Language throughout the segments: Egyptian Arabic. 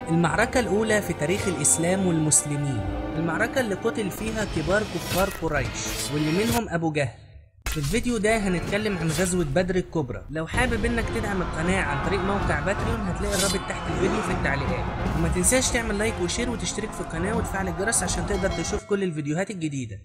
المعركة الأولى في تاريخ الإسلام والمسلمين المعركة اللي قتل فيها كبار كفار قريش واللي منهم أبو جهل في الفيديو ده هنتكلم عن غزوة بدر الكبرى لو حابب انك تدعم القناة عن طريق موقع باتريون هتلاقي الرابط تحت الفيديو في التعليقات وما تنساش تعمل لايك وشير وتشترك في القناة وتفعل الجرس عشان تقدر تشوف كل الفيديوهات الجديدة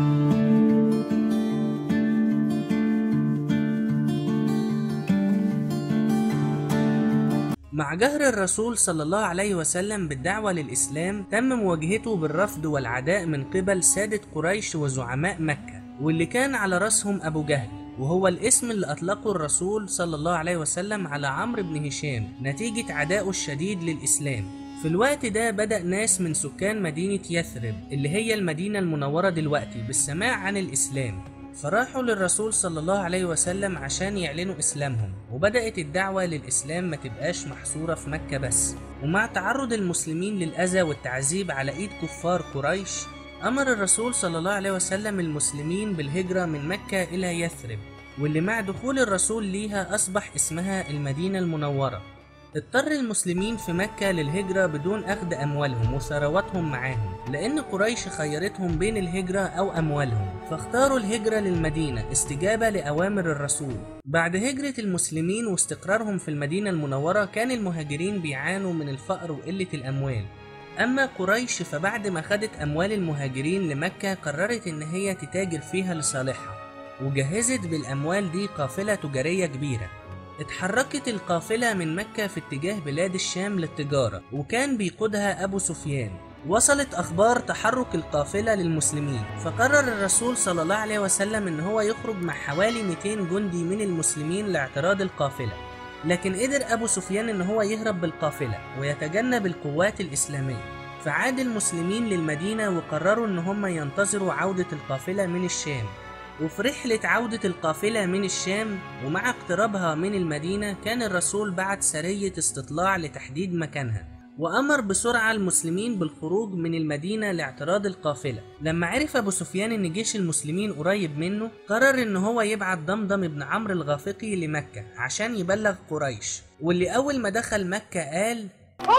مع جهر الرسول صلى الله عليه وسلم بالدعوة للإسلام تم مواجهته بالرفض والعداء من قبل سادة قريش وزعماء مكة واللي كان على رأسهم أبو جهل وهو الاسم اللي أطلقه الرسول صلى الله عليه وسلم على عمرو بن هشام نتيجة عدائه الشديد للإسلام في الوقت ده بدأ ناس من سكان مدينة يثرب اللي هي المدينة المنورة دلوقتي بالسماع عن الإسلام فراحوا للرسول صلى الله عليه وسلم عشان يعلنوا إسلامهم وبدأت الدعوة للإسلام ما تبقاش محصورة في مكة بس ومع تعرض المسلمين للأذى والتعذيب على إيد كفار قريش أمر الرسول صلى الله عليه وسلم المسلمين بالهجرة من مكة إلى يثرب واللي مع دخول الرسول ليها أصبح اسمها المدينة المنورة اضطر المسلمين في مكة للهجرة بدون أخذ أموالهم وثرواتهم معاهم لأن قريش خيرتهم بين الهجرة أو أموالهم فاختاروا الهجرة للمدينة استجابة لأوامر الرسول بعد هجرة المسلمين واستقرارهم في المدينة المنورة كان المهاجرين بيعانوا من الفقر وقلة الأموال أما قريش فبعد ما خدت أموال المهاجرين لمكة قررت إن هي تتاجر فيها لصالحها وجهزت بالأموال دي قافلة تجارية كبيرة اتحركت القافلة من مكة في اتجاه بلاد الشام للتجارة وكان بيقودها أبو سفيان وصلت أخبار تحرك القافلة للمسلمين فقرر الرسول صلى الله عليه وسلم إن هو يخرج مع حوالي 200 جندي من المسلمين لاعتراض القافلة لكن قدر أبو سفيان إن هو يهرب بالقافلة ويتجنب القوات الإسلامية فعاد المسلمين للمدينة وقرروا إن هم ينتظروا عودة القافلة من الشام وفي رحلة عودة القافلة من الشام ومع اقترابها من المدينة كان الرسول بعت سرية استطلاع لتحديد مكانها وأمر بسرعة المسلمين بالخروج من المدينة لاعتراض القافلة لما عرف أبو سفيان إن جيش المسلمين قريب منه قرر إن هو يبعت ضمضم بن عمرو الغافقي لمكة عشان يبلغ قريش واللي أول ما دخل مكة قال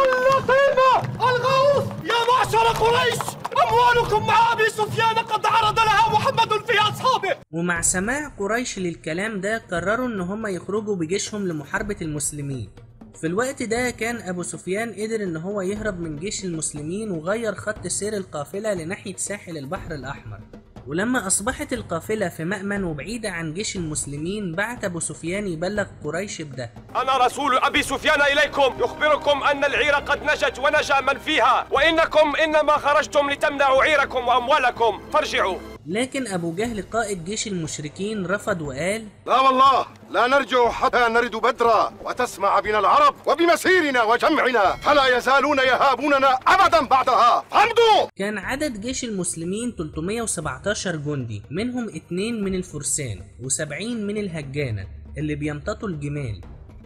اللطيمة الغوث يا معشر قريش أموالكم مع أبي سفيان قد عرض لها محمد في أصحابه ومع سماع قريش للكلام ده قرروا ان هم يخرجوا بجيشهم لمحاربة المسلمين في الوقت ده كان ابو سفيان قدر ان هو يهرب من جيش المسلمين وغير خط سير القافلة لناحية ساحل البحر الاحمر ولما اصبحت القافلة في مأمن وبعيدة عن جيش المسلمين بعت ابو سفيان يبلغ قريش بده أنا رسول أبي سفيان إليكم يخبركم أن العير قد نجت ونجا من فيها وإنكم إنما خرجتم لتمنعوا عيركم وأموالكم فارجعوا لكن ابو جهل قائد جيش المشركين رفض وقال لا والله لا نرجع حتى نرد بدرا وتسمع بنا العرب وبمسيرنا وجمعنا فلا يزالون يهابوننا ابدا بعدها فامضوا كان عدد جيش المسلمين 317 جندي منهم اتنين من الفرسان و70 من الهجانة اللي بيمتطوا الجمال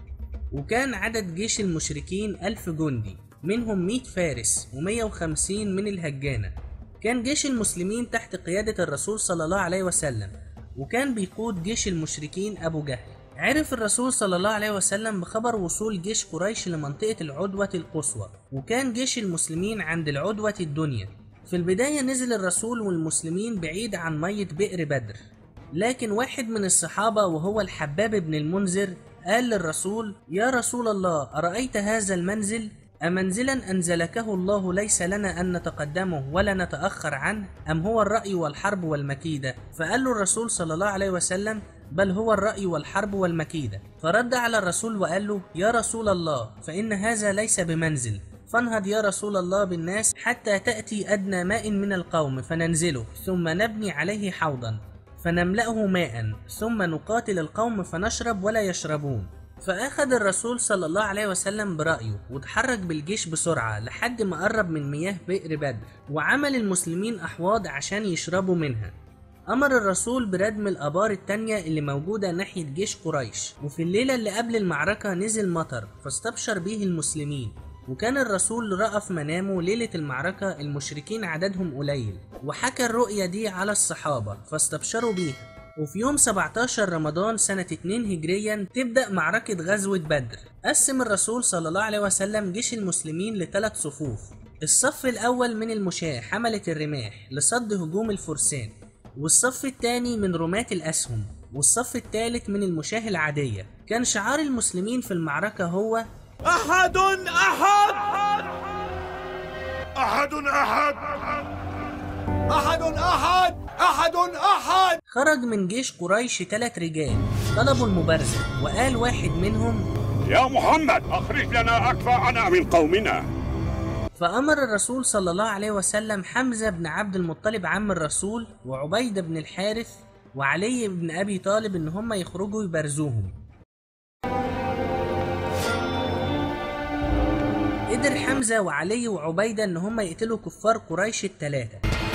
وكان عدد جيش المشركين ألف جندي منهم 100 فارس و150 من الهجانة كان جيش المسلمين تحت قيادة الرسول صلى الله عليه وسلم وكان بيقود جيش المشركين أبو جهل عرف الرسول صلى الله عليه وسلم بخبر وصول جيش قريش لمنطقة العدوة القصوى وكان جيش المسلمين عند العدوة الدنيا في البداية نزل الرسول والمسلمين بعيد عن مية بئر بدر لكن واحد من الصحابة وهو الحباب بن المنذر قال للرسول يا رسول الله أرأيت هذا المنزل أمنزلا أنزلكه الله ليس لنا أن نتقدمه ولا نتأخر عنه أم هو الرأي والحرب والمكيدة فقال له الرسول صلى الله عليه وسلم بل هو الرأي والحرب والمكيدة فرد على الرسول وقال له يا رسول الله فإن هذا ليس بمنزل فانهض يا رسول الله بالناس حتى تأتي أدنى ماء من القوم فننزله ثم نبني عليه حوضا فنملأه ماء ثم نقاتل القوم فنشرب ولا يشربون فأخذ الرسول صلى الله عليه وسلم برأيه وتحرك بالجيش بسرعة لحد ما قرب من مياه بئر بدر وعمل المسلمين أحواض عشان يشربوا منها أمر الرسول بردم الآبار التانية اللي موجودة ناحية جيش قريش وفي الليلة اللي قبل المعركة نزل مطر فاستبشر به المسلمين وكان الرسول رأى في منامه ليلة المعركة المشركين عددهم قليل وحكى الرؤية دي على الصحابة فاستبشروا بيها وفي يوم 17 رمضان سنة 2 هجريا تبدأ معركة غزوة بدر قسم الرسول صلى الله عليه وسلم جيش المسلمين لثلاث صفوف الصف الأول من المشاة حملة الرماح لصد هجوم الفرسان والصف الثاني من رماة الأسهم والصف الثالث من المشاة العادية كان شعار المسلمين في المعركة هو أحد أحد أحد أحد أحد أحد أحد أحد خرج من جيش قريش ثلاث رجال طلبوا المبارزة وقال واحد منهم يا محمد أخرج لنا أكفاءنا من قومنا فأمر الرسول صلى الله عليه وسلم حمزة بن عبد المطلب عم الرسول وعبيدة بن الحارث وعلي بن أبي طالب إن هم يخرجوا يبارزوهم قدر حمزة وعلي وعبيدة إن هم يقتلوا كفار قريش الثلاثة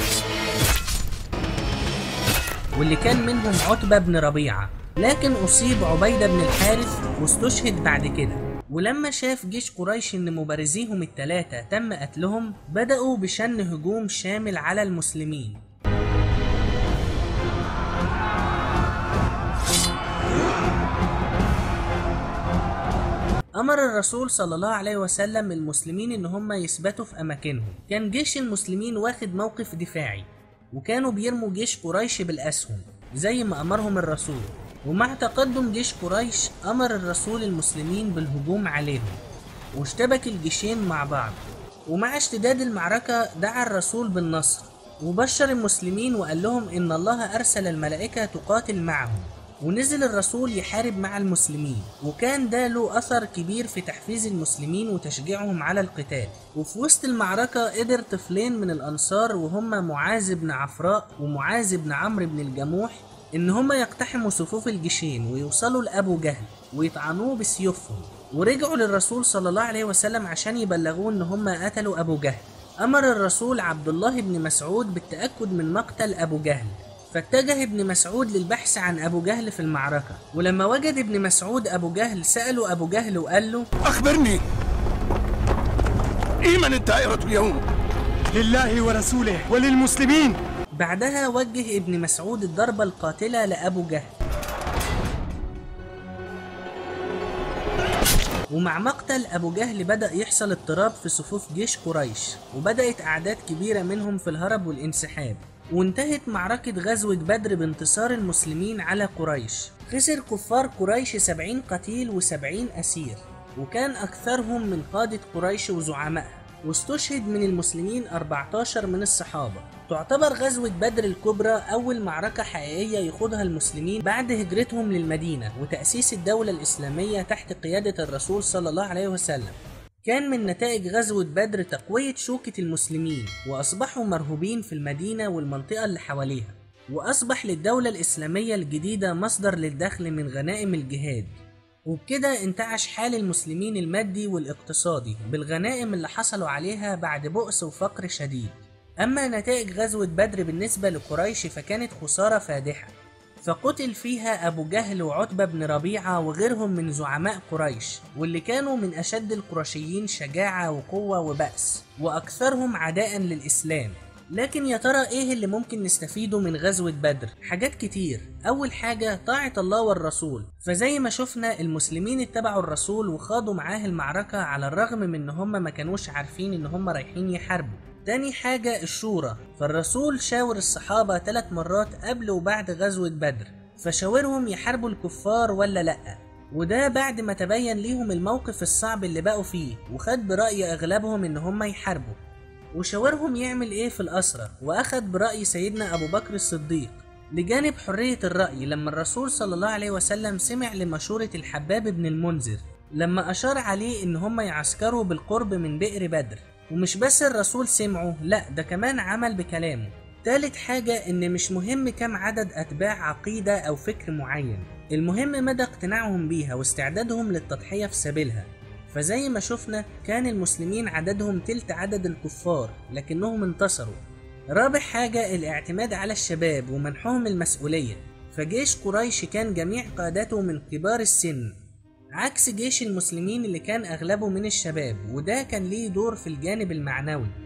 واللي كان منهم عتبة بن ربيعة لكن أصيب عبيدة بن الحارث واستشهد بعد كده ولما شاف جيش قريش إن مبارزيهم التلاتة تم قتلهم بدأوا بشن هجوم شامل على المسلمين أمر الرسول صلى الله عليه وسلم المسلمين إن هم يثبتوا في أماكنهم كان جيش المسلمين واخد موقف دفاعي وكانوا بيرموا جيش قريش بالأسهم زي ما أمرهم الرسول ومع تقدم جيش قريش أمر الرسول المسلمين بالهجوم عليهم واشتبك الجيشين مع بعض ومع اشتداد المعركة دعا الرسول بالنصر وبشر المسلمين وقال لهم إن الله أرسل الملائكة تقاتل معهم ونزل الرسول يحارب مع المسلمين وكان ده له أثر كبير في تحفيز المسلمين وتشجيعهم على القتال وفي وسط المعركة قدر طفلين من الأنصار وهما معاذ بن عفراء ومعاذ بن عمرو بن الجموح إن هما يقتحموا صفوف الجيشين ويوصلوا لأبو جهل ويطعنوه بسيوفهم ورجعوا للرسول صلى الله عليه وسلم عشان يبلغوه إن هما قتلوا أبو جهل أمر الرسول عبد الله بن مسعود بالتأكد من مقتل أبو جهل فاتجه ابن مسعود للبحث عن أبو جهل في المعركة ولما وجد ابن مسعود أبو جهل سأله أبو جهل وقال له أخبرني إيمن الدائرة اليوم لله ورسوله وللمسلمين بعدها وجه ابن مسعود الضربة القاتلة لأبو جهل ومع مقتل أبو جهل بدأ يحصل اضطراب في صفوف جيش قريش وبدأت أعداد كبيرة منهم في الهرب والانسحاب وانتهت معركة غزوة بدر بانتصار المسلمين على قريش خسر كفار قريش سبعين قتيل وسبعين أسير وكان أكثرهم من قادة قريش وزعمائها واستشهد من المسلمين 14 من الصحابة تعتبر غزوة بدر الكبرى أول معركة حقيقية يخوضها المسلمين بعد هجرتهم للمدينة وتأسيس الدولة الإسلامية تحت قيادة الرسول صلى الله عليه وسلم كان من نتائج غزوة بدر تقوية شوكة المسلمين وأصبحوا مرهوبين في المدينة والمنطقة اللي حواليها وأصبح للدولة الإسلامية الجديدة مصدر للدخل من غنائم الجهاد وبكده انتعش حال المسلمين المادي والاقتصادي بالغنائم اللي حصلوا عليها بعد بؤس وفقر شديد أما نتائج غزوة بدر بالنسبة لقريش فكانت خسارة فادحة فقتل فيها أبو جهل وعتبة بن ربيعة وغيرهم من زعماء قريش واللي كانوا من أشد القرشيين شجاعة وقوة وبأس وأكثرهم عداء للإسلام لكن يا ترى ايه اللي ممكن نستفيده من غزوة بدر؟ حاجات كتير، أول حاجة طاعة الله والرسول، فزي ما شفنا المسلمين اتبعوا الرسول وخاضوا معاه المعركة على الرغم من إن هم ما كانوش عارفين إن هم رايحين يحاربوا. تاني حاجة الشورى، فالرسول شاور الصحابة ثلاث مرات قبل وبعد غزوة بدر، فشاورهم يحاربوا الكفار ولا لأ. وده بعد ما تبين ليهم الموقف الصعب اللي بقوا فيه وخد برأي أغلبهم إن هم يحاربوا وشاورهم يعمل ايه في الأسرة واخد برأي سيدنا أبو بكر الصديق لجانب حرية الرأي لما الرسول صلى الله عليه وسلم سمع لمشورة الحباب بن المنذر لما أشار عليه إن هم يعسكروا بالقرب من بئر بدر ومش بس الرسول سمعه لا ده كمان عمل بكلامه تالت حاجة إن مش مهم كم عدد أتباع عقيدة أو فكر معين المهم مدى اقتناعهم بيها واستعدادهم للتضحية في سبيلها فزي ما شفنا كان المسلمين عددهم تلت عدد الكفار لكنهم انتصروا رابع حاجة الاعتماد على الشباب ومنحهم المسؤولية فجيش قريش كان جميع قادته من كبار السن عكس جيش المسلمين اللي كان أغلبه من الشباب وده كان ليه دور في الجانب المعنوي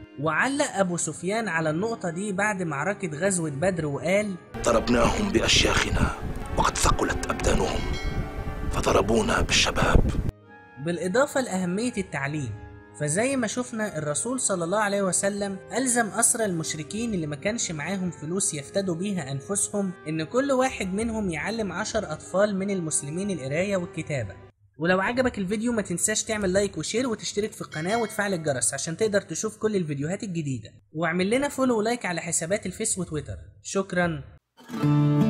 وعلق أبو سفيان على النقطة دي بعد معركة غزوة بدر وقال ضربناهم بأشياخنا وقد ثقلت أبدانهم فضربونا بالشباب بالإضافة لأهمية التعليم فزي ما شفنا الرسول صلى الله عليه وسلم ألزم أسرى المشركين اللي ما كانش معاهم فلوس يفتدوا بيها أنفسهم إن كل واحد منهم يعلم عشر أطفال من المسلمين القراية والكتابة ولو عجبك الفيديو ما تنساش تعمل لايك وشير وتشترك في القناة وتفعل الجرس عشان تقدر تشوف كل الفيديوهات الجديدة واعمل لنا فولو ولايك على حسابات الفيس وتويتر شكرا